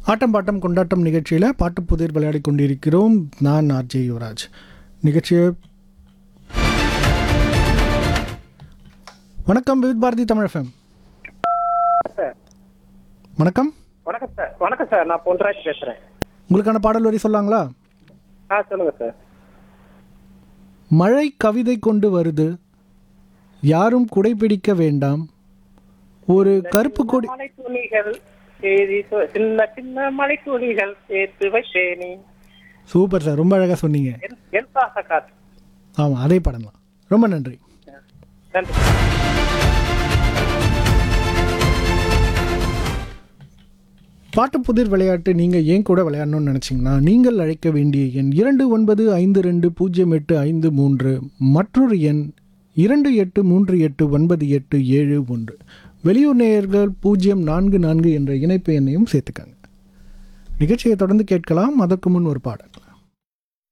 ஆட்டம் bottom கொண்டாட்டம் நிகழ்ச்சியில் பாட்டு புதிர் விளையாடி கொண்டிருக்கிறோம் நான் ஆர்ஜே யுவராஜ் நிகழ்ச்சியை வணக்கம் விவித் பாரதி தமிழ் எஃப்எம் சார் வணக்கம் வணக்கம் சார் வணக்கம் சார் நான் பொன்ராஜ் பேசுறேன் உங்களுக்கான பாடல் வரி சொல்லாங்களா ஆ சொல்லுங்க சார் மழை கவிதை கொண்டு வருது யாரும் குடைபிடிக்க வேண்டாம் ஒரு கருப்பு கொடி மலை துளிகள் செய்தி சொ- சின்ன சின்ன மலை துளிகள் சேர்த்து வைத்தேனி சூப்பர் சார் ரொம்ப அழகாக சொன்னீங்க என் என் பாச காத்து ஆமாம் அதே படம் தான் ரொம்ப நன்றி நன்றி பாட்டு புதிர் விளையாட்டு நீங்கள் ஏன் கூட விளையாடணும்னு நினச்சிங்கன்னா நீங்கள் அழைக்க வேண்டிய எண் இரண்டு ஒன்பது ஐந்து ரெண்டு பூஜ்ஜியம் எட்டு ஐந்து மூன்று மற்றொரு எண் இரண்டு எட்டு மூன்று எட்டு ஒன்பது எட்டு ஏழு ஒன்று வெளியூர் நேயர்கள் பூஜ்ஜியம் நான்கு நான்கு என்ற இணைப்பு எண்ணையும் சேர்த்துக்கங்க நிகழ்ச்சியை தொடர்ந்து கேட்கலாம் அதற்கு முன் ஒரு பாடல்